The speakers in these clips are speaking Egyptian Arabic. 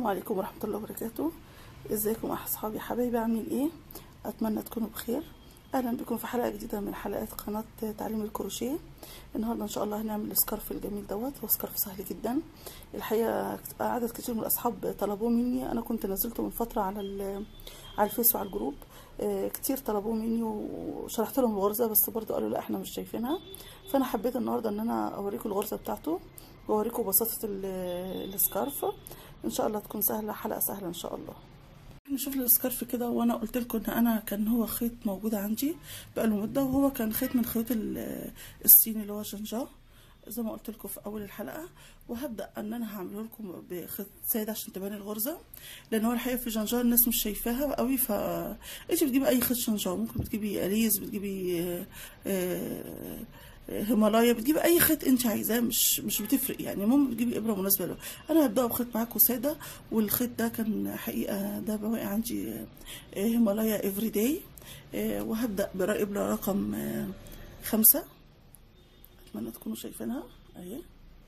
عليكم ورحمة الله وبركاته ازيكم يا اصحابي حبايبي عاملين ايه اتمنى تكونوا بخير اهلا بكم في حلقة جديدة من حلقات قناة تعليم الكروشيه النهاردة ان شاء الله هنعمل السكارف الجميل دوت هو سكارف سهل جدا الحقيقة عدد كتير من الاصحاب طلبوه مني انا كنت نزلته من فترة على على الفيس وعلى الجروب آه، كتير طلبوه مني وشرحت لهم الغرزة بس برضو قالوا لا احنا مش شايفينها فانا حبيت النهاردة ان انا اوريكم الغرزة بتاعته واوريكم بساطة السكارف ان شاء الله تكون سهله حلقه سهله ان شاء الله نشوف السكارف كده وانا قلت لكم ان انا كان هو خيط موجود عندي بقاله مده وهو كان خيط من خيوط الصيني اللي هو جنجا زي ما قلت لكم في اول الحلقه وهبدا ان انا هعمله لكم بخيط ساده عشان تبان الغرزه لان هو الحقيقه في جنجار الناس مش شايفاها قوي ف انت بتجيبي اي خيط جنجار ممكن بتجيبي اليز بتجيبي آآ آآ هيمالايا بتجيبي اي خيط انت عايزاه مش مش بتفرق يعني المهم بتجيبي ابره مناسبه له انا هبدا بخيط معاكم ساده والخيط ده كان حقيقه ده بواقي عندي هيمالايا افري داي وهبدا بابره رقم خمسة اتمنى تكونوا شايفينها اهي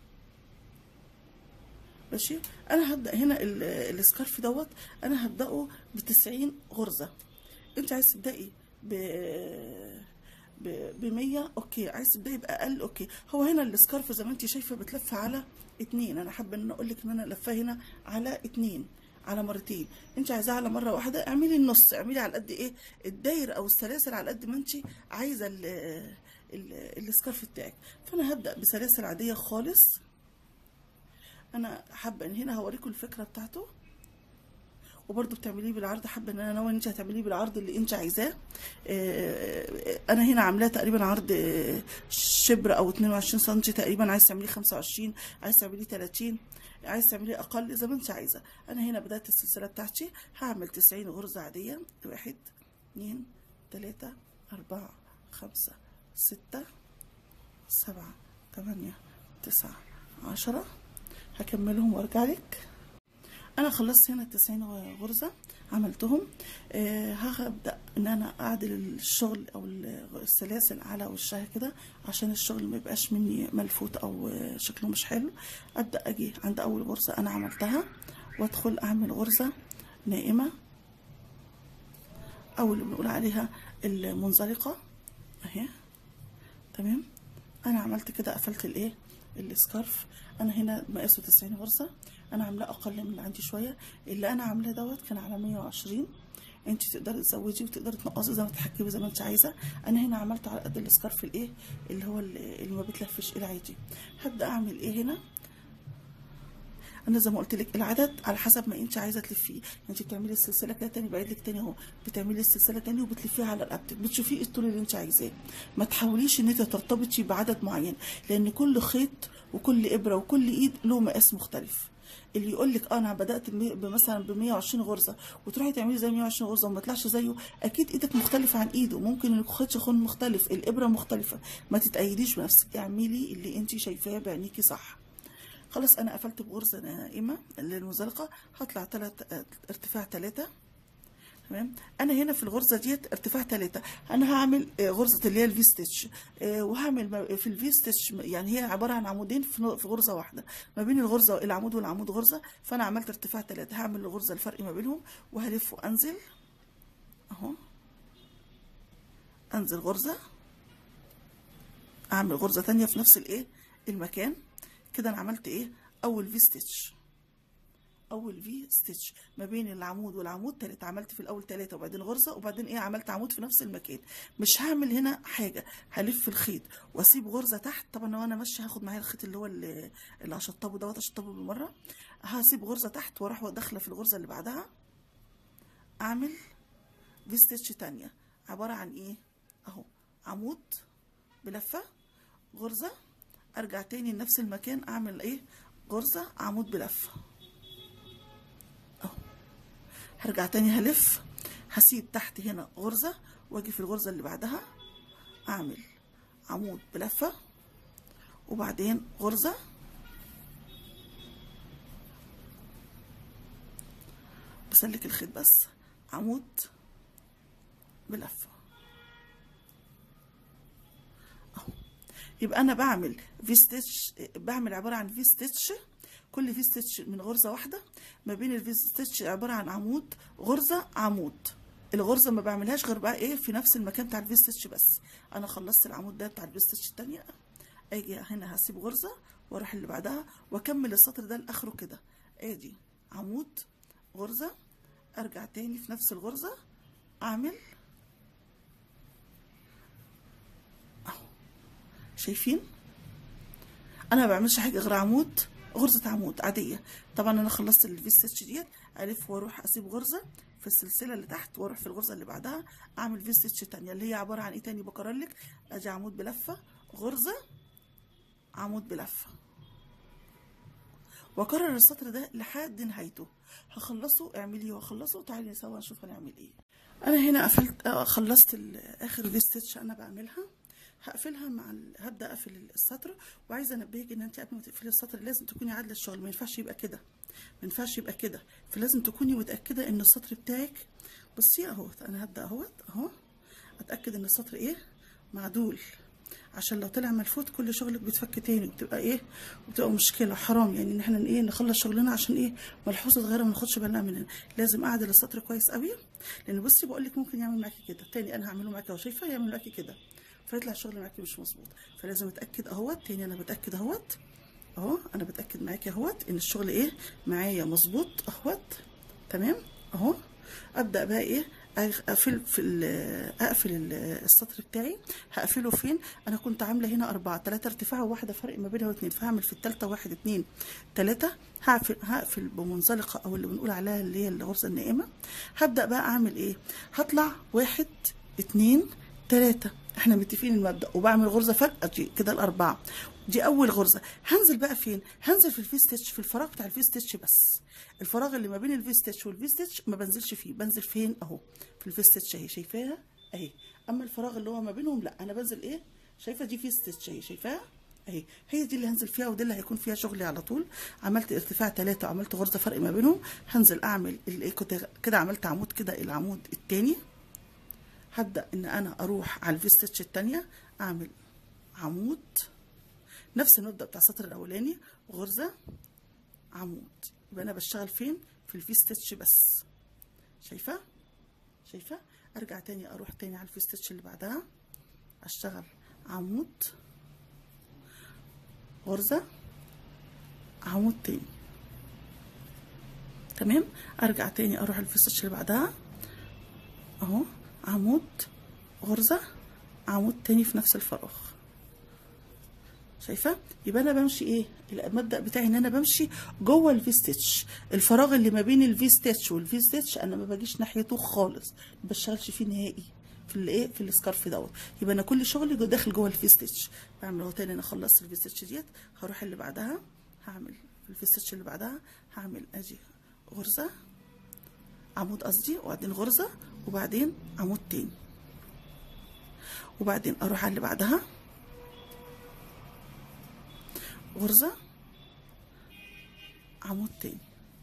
ماشي انا هبدا هنا السكارف دوت انا هبداه بتسعين غرزه انت عايز تبداي ب ب 100 اوكي عايز تبداي باقل اوكي هو هنا السكارف زي ما انت شايفه بتلف على اتنين انا حابه ان اقول لك ان انا لفاه هنا على اتنين على مرتين انت عايزاها على مره واحده اعملي النص اعملي على قد ايه الداير او السلاسل على قد ما انت عايزه ال ال السكارف بتاعك فانا هبدا بسلاسل عاديه خالص انا حابه ان هنا هوريكم الفكره بتاعته وبرده بتعمليه بالعرض حابه ان انا ناويه ان انت هتعمليه بالعرض اللي انت عايزاه انا هنا عاملاه تقريبا عرض شبر او 22 سم تقريبا عايز تعمليه 25 عايز تعمليه 30 عايز تعمليه اقل زي ما انت عايزه انا هنا بدات السلسله بتاعتي هعمل 90 غرزه عاديه واحد اتنين تلاته اربعه خمسه سته سبعه تمانيه تسعه عشره هكملهم وارجع لك انا خلصت هنا التسعين غرزه عملتهم آه هبدا ان انا اعدل الشغل او السلاسل على وشها كده عشان الشغل ما يبقاش مني ملفوت او شكله مش حلو ابدا اجي عند اول غرزه انا عملتها وادخل اعمل غرزه نائمه او اللي بنقول عليها المنزلقه اهي تمام انا عملت كده قفلت الايه السكارف انا هنا مقاسه 90 غرزه انا عاملاه اقل من اللي عندي شويه اللي انا عاملاه دوت كان على 120 انت تقدري تزودي وتقدري تنقصي زي ما تحكمي زي ما انت عايزه انا هنا عملت على قد السكارف الايه اللي هو اللي ما بتلفش العادي هبدا اعمل ايه هنا انا زي ما قلت لك العدد على حسب ما انت عايزه تلفيه انت بتعملي السلسله كده تاني بعيد لك تاني اهو بتعملي السلسله تاني وبتلفيها على رقبتك بتشوفي الطول اللي انت عايزاه ما تحاوليش ان انت ترتبطي بعدد معين لان كل خيط وكل ابره وكل ايد له مقاس مختلف اللي يقول لك انا بدات مثلا ب 120 غرزه وتروحي تعملي زي 120 غرزه وما تطلعش زيه اكيد ايدك مختلفه عن ايده ممكن الخيط يكون مختلف الابره مختلفه ما تتأيديش بنفسك اعملي اللي انت شايفاه بعينيكي صح خلاص انا قفلت بغرزه نائمه اللي المزلقه هطلع تلات ارتفاع تلاتة تمام انا هنا في الغرزه ديت ارتفاع تلاتة انا هعمل غرزه اللي هي الفي ستيتش وهعمل في الفي ستيتش يعني هي عباره عن عمودين في غرزه واحده ما بين الغرزه العمود والعمود غرزه فانا عملت ارتفاع تلاتة هعمل الغرزه الفرق ما بينهم وهلف وانزل اهو انزل غرزه اعمل غرزه تانية في نفس الايه المكان كده انا عملت ايه اول في ستيتش اول في ستيتش ما بين العمود والعمود تالت عملت في الاول تلاتة وبعدين غرزه وبعدين ايه عملت عمود في نفس المكان مش هعمل هنا حاجه هلف الخيط واسيب غرزه تحت طبعا لو انا ماشيه هاخد معايا الخيط اللي هو اللي, اللي هشطبه دوت اشطبه بالمره هسيب غرزه تحت واروح داخله في الغرزه اللي بعدها اعمل في ستيتش تانية عباره عن ايه اهو عمود بلفه غرزه ارجع تاني لنفس المكان اعمل ايه غرزه عمود بلفه اهو هرجع تاني هلف هسيب تحت هنا غرزه واجي في الغرزه اللي بعدها اعمل عمود بلفه وبعدين غرزه بسلك الخيط بس عمود بلفه يبقى انا بعمل في ستيتش بعمل عباره عن في ستيتش كل في ستيتش من غرزه واحده ما بين الفي ستيتش عباره عن عمود غرزه عمود الغرزه ما بعملهاش غير بقى ايه في نفس المكان بتاع الفي ستيتش بس انا خلصت العمود ده بتاع الفي ستيتش التانية اجي هنا هسيب غرزه واروح اللي بعدها واكمل السطر ده لاخره كده ادي عمود غرزه ارجع تاني في نفس الغرزه اعمل اهو شايفين انا ما بعملش حاجه غير عمود غرزه عمود عاديه طبعا انا خلصت الفي ستيتش ديت الف واروح اسيب غرزه في السلسله اللي تحت واروح في الغرزه اللي بعدها اعمل في ستيتش تانية اللي هي عباره عن ايه تاني بكرر لك ادي عمود بلفه غرزه عمود بلفه واكرر السطر ده لحد نهايته هخلصه اعمليه واخلصه تعالي سوا نشوف هنعمل ايه انا هنا قفلت آه، خلصت ال- اخر في ستيتش انا بعملها هقفلها مع ال... هبدا اقفل السطر وعايزه انبهك ان انت قبل ما تقفلي السطر لازم تكوني عادله الشغل ما ينفعش يبقى كده ما ينفعش يبقى كده فلازم تكوني متاكده ان السطر بتاعك بصي اهوت انا هبدا اهوت اهو اتاكد ان السطر ايه معدول عشان لو طلع ملفوت كل شغلك بيتفك تاني بتبقى ايه وبتبقى مشكله حرام يعني ان احنا ايه نخلص شغلنا عشان ايه ملحوظه صغيره ما ناخدش بالنا منها لازم اعدل السطر كويس قوي لان بصي بقول لك ممكن يعمل معاكي كده تاني انا هعمله معاكي اهو شايفه يعمل معاكي كده فيطلع الشغل معاكي مش مظبوط فلازم اتاكد اهوت تاني انا بتاكد اهوت اهو انا بتاكد معاكي اهوت ان الشغل ايه معايا مظبوط اهوت تمام اهو ابدا بقى ايه اقفل في ال- اقفل ال- السطر بتاعي هقفله فين انا كنت عامله هنا اربعه ثلاثه ارتفاع وواحده فرق ما بينها واثنين فهعمل في الثالثه واحد اثنين ثلاثه هقفل هقفل بمنزلقه او اللي بنقول عليها اللي هي الغرزه النائمه هبدا بقى اعمل ايه هطلع واحد اثنين ثلاثه احنا متفقين المبدا وبعمل غرزه فرق دي كده الاربعه دي اول غرزه هنزل بقى فين هنزل في الفي ستيتش في الفراغ بتاع الفي ستيتش بس الفراغ اللي ما بين الفي ستيتش والفي ستيتش ما بنزلش فيه بنزل فين اهو في الفي ستيتش اهي شايفاها اهي اما الفراغ اللي هو ما بينهم لا انا بنزل ايه شايفه دي في ستيتش اهي شايفاها اهي هي دي اللي هنزل فيها ودي اللي هيكون فيها شغلي على طول عملت ارتفاع ثلاثة وعملت غرزة فرق ما بينهم هنزل اعمل الايه كنت كده عملت عمود كده العمود التاني هبدأ ان انا اروح على الفي ستيتش التانية اعمل عمود نفس المبدأ بتاع السطر الاولاني غرزة عمود يبقى انا بشتغل فين في الفي ستيتش بس شايفة شايفة ارجع تاني اروح تاني على الفي ستيتش اللي بعدها اشتغل عمود غرزة عمود تاني تمام ارجع تاني اروح الفي ستيتش اللي بعدها اهو عمود غرزة عمود تاني في نفس الفراغ شايفه يبقى انا بمشي ايه المبدا بتاعي ان انا بمشي جوه الفي ستيتش الفراغ اللي ما بين الفي ستيتش والفي ستيتش انا ما باجيش ناحيته خالص ما بشتغلش فيه نهائي في الايه في السكارف دوت يبقى انا كل شغلي جو- داخل جوه الفي ستيتش بعمل اهو تاني انا خلصت الفي ستيتش ديت هروح اللي بعدها هعمل في الفي ستيتش اللي بعدها هعمل ادي غرزه عمود قصدي وبعدين غرزه وبعدين عمود تاني وبعدين اروح على اللي بعدها غرزة عمود تاني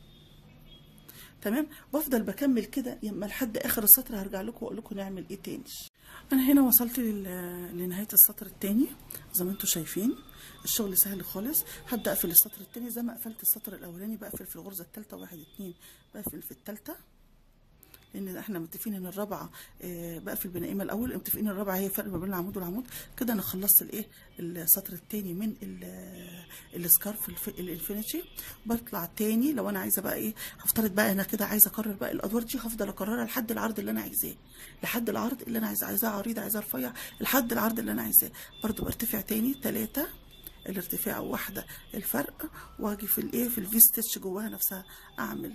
تمام بفضل بكمل كده يما لحد اخر السطر هرجع لكم واقول لكم نعمل ايه تاني انا هنا وصلت لل- لنهايه السطر التاني زي ما انتم شايفين الشغل سهل خالص هبدا اقفل السطر التاني زي ما قفلت السطر الاولاني بقفل في الغرزه الثالثه واحد اتنين بقفل في الثالثه لان احنا متفقين ان الرابعه آه، بقفل بنائمه الاول متفقين الرابعه هي فرق ما بين العمود والعمود كده انا خلصت الايه السطر التاني من ال- السكارف الف- الانفينيتي بطلع تاني لو انا عايزه بقى ايه هفترض بقى انا كده عايزه اكرر بقى الادوار دي هفضل اكررها لحد العرض اللي انا عايزاه لحد العرض اللي انا عايزاه عايزاه عريض عايزاه رفيع لحد العرض اللي انا عايزاه برضو برتفع تاني ثلاثة الارتفاع واحدة الفرق واجي في الايه في الفي ستيتش جواها نفسها اعمل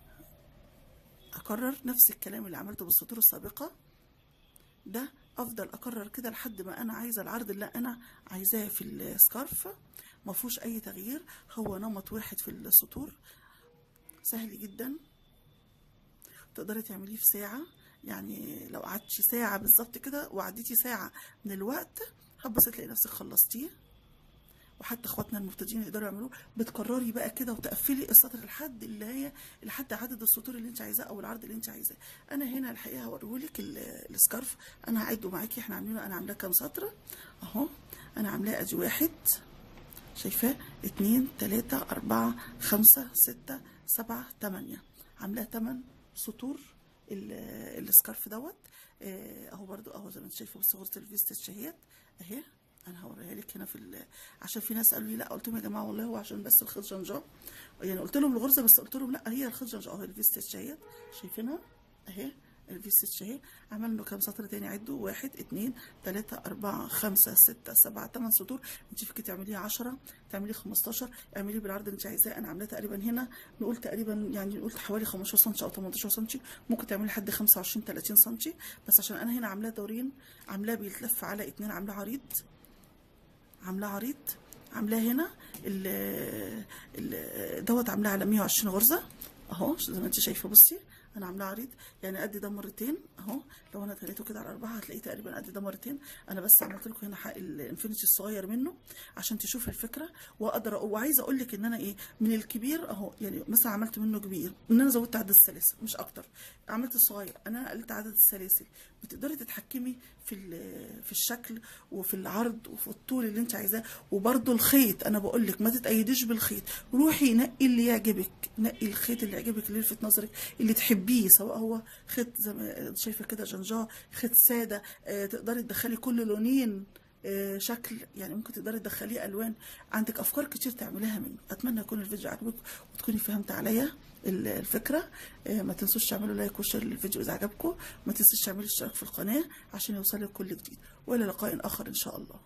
اكرر نفس الكلام اللي عملته بالسطور السابقه ده افضل اكرر كده لحد ما انا عايزه العرض اللي انا عايزاه في السكارف ما فيهوش اي تغيير هو نمط واحد في السطور سهل جدا تقدري تعمليه في ساعه يعني لو قعدتي ساعه بالظبط كده وعديتي ساعه من الوقت هتبص تلاقي نفسك خلصتيه وحتى اخواتنا المبتدئين يقدروا يعملوه بتكرري بقى كده وتقفلي السطر لحد اللي هي لحد عدد السطور اللي انت عايزاه او العرض اللي انت عايزاه انا هنا الحقيقه هوريهولك ال- السكارف انا هعده معاكي احنا عاملينه انا عاملاه كام سطر اهو انا عاملاه ادي واحد شايفاه اتنين تلاتة أربعة خمسة ستة سبعة تمانية عاملاه تمن سطور ال- السكارف دوت آه، اهو برضو اهو زي ما انت شايفه بصورة الفيستش اهيت اهي انا هوريها لك هنا في ال- عشان في ناس قالوا لي لا قلت لهم يا جماعه والله هو عشان بس الخيط جنجان يعني قلت لهم الغرزه بس قلت لهم لا هي الخيط جنجان اهو الفيستش اهيت شايفينها اهي الفيستش اهي عملنا كام سطر تاني عدوا واحد اتنين تلاتة أربعة خمسة ستة سبعة تمن سطور انت فيكي تعمليه عشرة تعمليه خمستاشر اعمليه بالعرض اللي انت عايزاه انا عاملاه تقريبا هنا نقول تقريبا يعني نقول حوالي 15 سم او 18 سم ممكن تعملي لحد 25 30 سم بس عشان انا هنا عاملاه دورين عاملاه بيتلف على اتنين عاملاه عريض عاملاه عريض عاملاه هنا ال ال دوت عاملاه على 120 غرزه اهو زي ما انت شايفه بصي انا عاملاه عريض يعني قد ده مرتين اهو لو انا تليته كده على اربعه هتلاقيه تقريبا قد ده مرتين انا بس عملت لكم هنا حق الانفينيتي الصغير منه عشان تشوفي الفكره واقدر وعايزه اقول لك ان انا ايه من الكبير اهو يعني مثلا عملت منه كبير ان انا زودت عدد السلاسل مش اكتر عملت الصغير انا قلت عدد السلاسل بتقدري تتحكمي في ال- في الشكل وفي العرض وفي الطول اللي انت عايزاه وبرده الخيط انا بقول لك ما تتأيديش بالخيط روحي نقي اللي يعجبك نقي الخيط اللي يعجبك اللي يلفت نظرك اللي تحبيه سواء هو خيط زي ما انت شايفه كده جنجاه خيط ساده اه تقدري تدخلي كل لونين آه، شكل يعني ممكن تقدري تدخليه الوان عندك افكار كتير تعمليها منه اتمنى يكون الفيديو عجبك وتكوني فهمت عليا ال- الفكره آه، ما تنسوش تعملوا لايك وشير للفيديو اذا عجبكم ما تنسوش تعملوا اشتراك في القناه عشان يوصلك كل جديد والى لقاء اخر ان شاء الله